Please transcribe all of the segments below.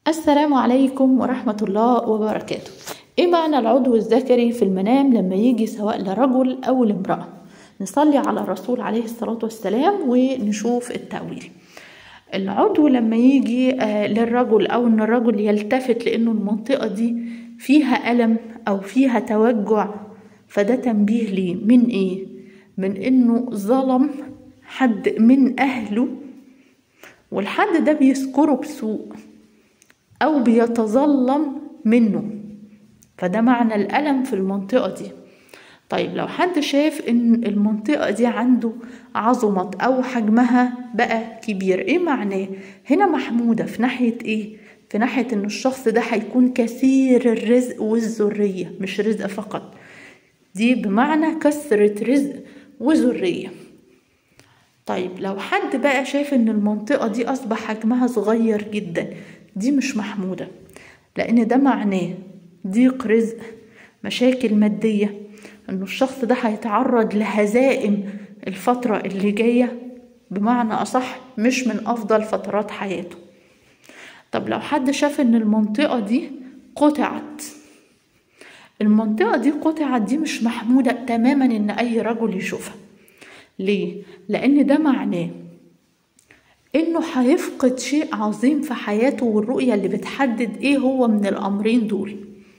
السلام عليكم ورحمة الله وبركاته ايه معنى العضو الذكري في المنام لما يجي سواء لرجل او لامرأة نصلي على الرسول عليه الصلاة والسلام ونشوف التأويل العضو لما يجي آه للرجل او ان الرجل يلتفت لانه المنطقة دي فيها ألم او فيها توجع فده تنبيه ليه من ايه من انه ظلم حد من اهله والحد ده بيذكره بسوء أو بيتظلم منه فده معنى الألم في المنطقة دي طيب لو حد شاف إن المنطقة دي عنده عظمت أو حجمها بقى كبير إيه معناه؟ هنا محمودة في ناحية إيه؟ في ناحية إن الشخص ده هيكون كثير الرزق والذرية مش رزق فقط دي بمعنى كثرة رزق وذرية طيب لو حد بقى شاف إن المنطقة دي أصبح حجمها صغير جدا دي مش محمودة لأن ده معناه ضيق رزق مشاكل مادية إنه الشخص ده هيتعرض لهزائم الفترة اللي جاية بمعنى أصح مش من أفضل فترات حياته طب لو حد شاف إن المنطقة دي قطعت المنطقة دي قطعت دي مش محمودة تماما إن أي رجل يشوفها ليه؟ لأن ده معناه انه هيفقد شيء عظيم في حياته والرؤية اللي بتحدد ايه هو من الامرين دول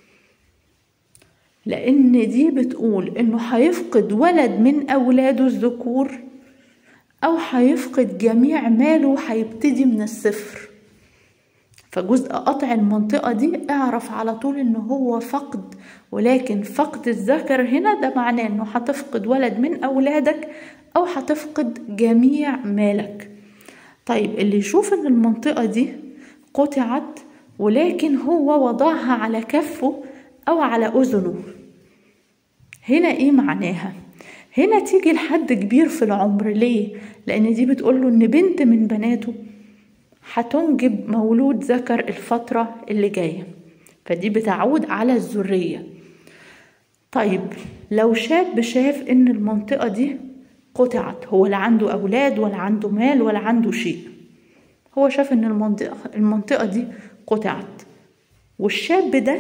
لان دي بتقول انه هيفقد ولد من اولاده الذكور او هيفقد جميع ماله وهيبتدي من الصفر فجزء قطع المنطقة دي اعرف على طول انه هو فقد ولكن فقد الذكر هنا ده معناه انه هتفقد ولد من اولادك او هتفقد جميع مالك طيب اللي يشوف ان المنطقة دي قطعت ولكن هو وضعها على كفه او على اذنه هنا ايه معناها هنا تيجي لحد كبير في العمر ليه لان دي بتقوله ان بنت من بناته هتنجب مولود ذكر الفترة اللي جاية فدي بتعود على الذرية طيب لو شاب شاف ان المنطقة دي قطعت هو لا عنده أولاد ولا عنده مال ولا عنده شيء هو شاف إن المنطقة, المنطقة دي قطعت والشاب ده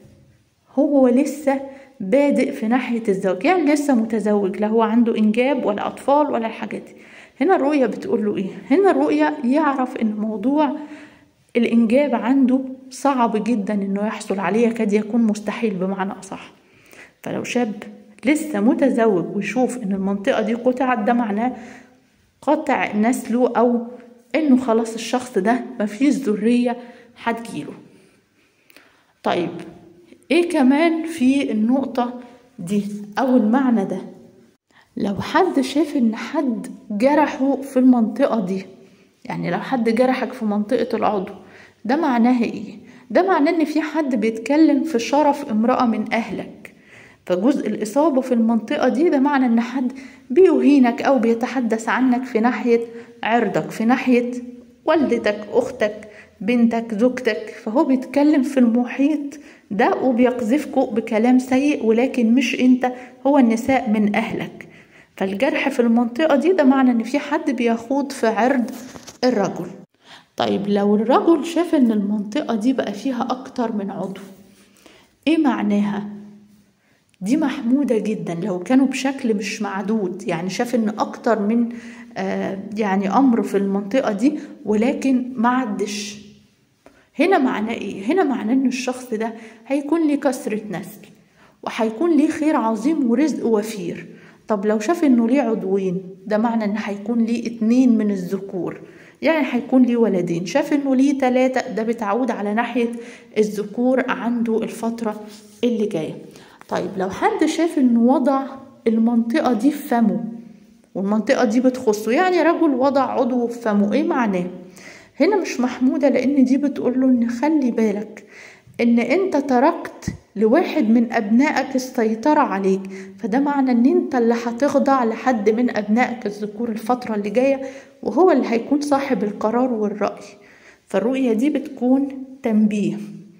هو لسه بادئ في ناحية الزواج يعني لسه متزوج لا هو عنده إنجاب ولا أطفال ولا الحاجات دي هنا الرؤية بتقول له إيه هنا الرؤية يعرف إن موضوع الإنجاب عنده صعب جدا إنه يحصل عليه يكاد يكون مستحيل بمعنى أصح فلو شاب لسه متزوج ويشوف ان المنطقة دي قطعت ده معناه قطع نسله او انه خلاص الشخص ده مفيش ذرية هتجيله طيب ايه كمان في النقطة دي او المعنى ده لو حد شاف ان حد جرحه في المنطقة دي يعني لو حد جرحك في منطقة العضو ده معناه ايه ده معناه ان في حد بيتكلم في شرف امرأة من اهلك فجزء الإصابة في المنطقة دي ده معنى إن حد بيهينك أو بيتحدث عنك في ناحية عرضك في ناحية والدتك أختك بنتك زوجتك فهو بيتكلم في المحيط ده وبيقذفكوا بكلام سيء ولكن مش انت هو النساء من أهلك فالجرح في المنطقة دي ده معنى إن في حد بيخوض في عرض الرجل طيب لو الرجل شاف إن المنطقة دي بقى فيها أكتر من عضو إيه معناها؟ دي محمودة جدا لو كانوا بشكل مش معدود يعني شاف ان اكتر من آه يعني امر في المنطقة دي ولكن معدش هنا معناه ايه هنا معناه ان الشخص ده هيكون ليه كثرة نسل وهيكون ليه خير عظيم ورزق وفير طب لو شاف انه ليه عضوين ده معنى ان هيكون ليه اتنين من الذكور يعني هيكون ليه ولدين شاف انه ليه تلاتة ده بتعود على ناحية الذكور عنده الفترة اللي جايه طيب لو حد شاف انه وضع المنطقة دي في فمه والمنطقة دي بتخصه يعني رجل وضع عضو في فمه ايه معناه هنا مش محمودة لان دي بتقوله ان خلي بالك ان انت تركت لواحد من ابنائك السيطرة عليك فده معنى ان انت اللي هتخضع لحد من ابنائك الذكور الفترة اللي جاية وهو اللي هيكون صاحب القرار والرأي فالرؤية دي بتكون تنبيه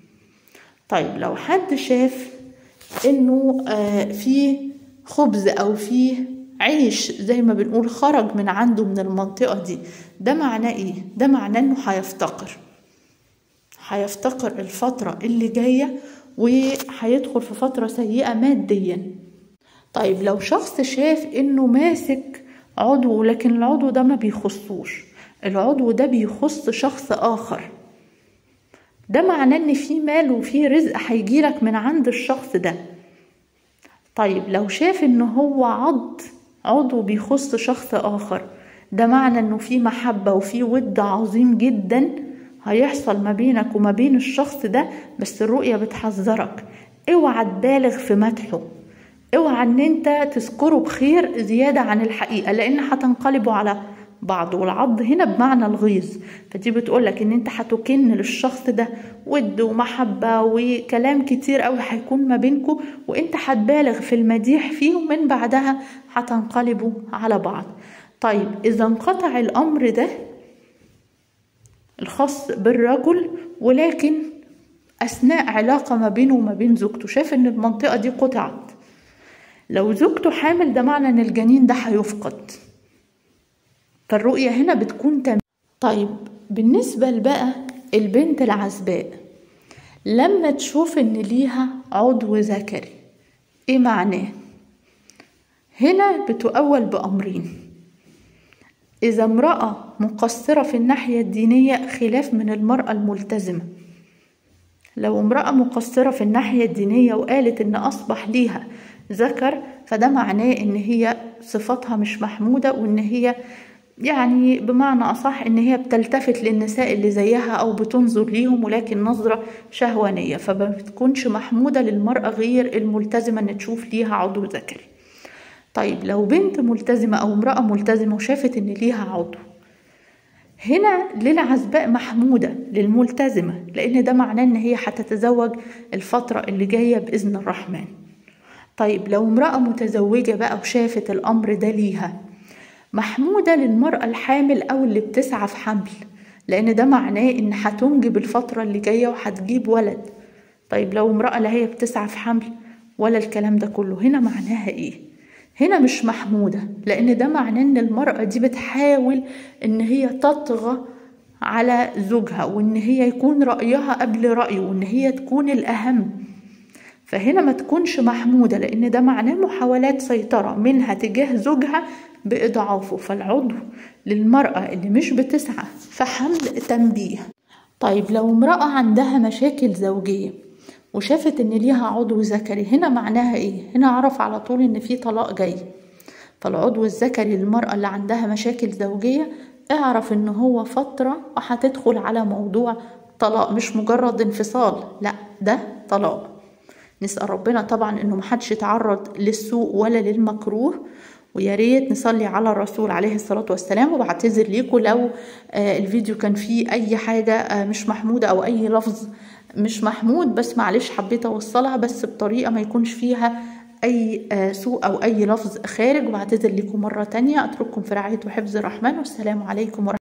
طيب لو حد شاف انه آه في خبز او في عيش زي ما بنقول خرج من عنده من المنطقة دي ده معناه ايه ده معناه انه هيفتقر هيفتقر الفترة اللي جاية وهيدخل في فترة سيئة ماديا طيب لو شخص شاف انه ماسك عضو لكن العضو ده ما بيخصوش العضو ده بيخص شخص اخر ده معناه ان في مال وفي رزق هيجيلك من عند الشخص ده طيب لو شاف ان هو عض عضو بيخص شخص اخر ده معنى انه في محبة وفي ود عظيم جدا هيحصل ما بينك وما بين الشخص ده بس الرؤية بتحذرك اوعى تبالغ في مدحه اوعى ان انت تذكره بخير زيادة عن الحقيقة لان هتنقلبوا على بعض والعض هنا بمعنى الغيظ فدي بتقولك ان انت هتكن للشخص ده ود ومحبة وكلام كتير قوي هيكون ما بينكم وانت هتبالغ في المديح فيه ومن بعدها هتنقلبوا على بعض طيب اذا انقطع الامر ده الخاص بالرجل ولكن اثناء علاقة ما بينه وما بين زوجته شاف ان المنطقة دي قطعت لو زوجته حامل ده معنى ان الجنين ده هيفقد فالرؤية هنا بتكون تمام طيب بالنسبة بقى البنت العزباء لما تشوف ان ليها عضو ذكري ايه معناه هنا بتؤول بأمرين إذا امرأة مقصرة في الناحية الدينية خلاف من المرأة الملتزمة لو امرأة مقصرة في الناحية الدينية وقالت إن أصبح ليها ذكر فده معناه إن هي صفاتها مش محمودة وإن هي يعني بمعنى أصح إن هي بتلتفت للنساء اللي زيها أو بتنظر ليهم ولكن نظرة شهوانية فما بتكونش محمودة للمرأة غير الملتزمة إن تشوف ليها عضو ذكري طيب لو بنت ملتزمة أو امرأة ملتزمة وشافت إن ليها عضو هنا للعزباء محمودة للملتزمة لأن ده معناه إن هي هتتزوج الفترة اللي جاية بإذن الرحمن طيب لو امرأة متزوجة بقى وشافت الأمر ده ليها محمودة للمرأة الحامل أو اللي بتسعى في حمل لأن ده معناه إن هتنجب الفترة اللي جاية وهتجيب ولد طيب لو امرأة لا هي بتسعى في حمل ولا الكلام ده كله هنا معناها إيه؟ هنا مش محمودة لأن ده معناه إن المرأة دي بتحاول إن هي تطغى على زوجها وإن هي يكون رأيها قبل رأيه وإن هي تكون الأهم فهنا ما تكونش محمودة لأن ده معناه محاولات سيطرة منها تجاه زوجها بإضعافه فالعضو للمرأة اللي مش بتسعى في حمل تنبيه طيب لو امرأة عندها مشاكل زوجية وشافت ان ليها عضو ذكري هنا معناها ايه هنا عرف على طول ان في طلاق جاي فالعضو الذكري للمرأة اللي عندها مشاكل زوجية اعرف ان هو فترة وهتدخل على موضوع طلاق مش مجرد انفصال لا ده طلاق نسأل ربنا طبعا انه محدش يتعرض للسوء ولا للمكروه ويا ريت نصلي على الرسول عليه الصلاة والسلام وبعتذر ليكم لو الفيديو كان فيه أي حاجة مش محمودة أو أي لفظ مش محمود بس معلش حبيت أوصلها بس بطريقة ما يكونش فيها أي سوء أو أي لفظ خارج وبعتذر لكم مرة تانية أترككم في رعاية وحفظ الرحمن والسلام عليكم ورحمة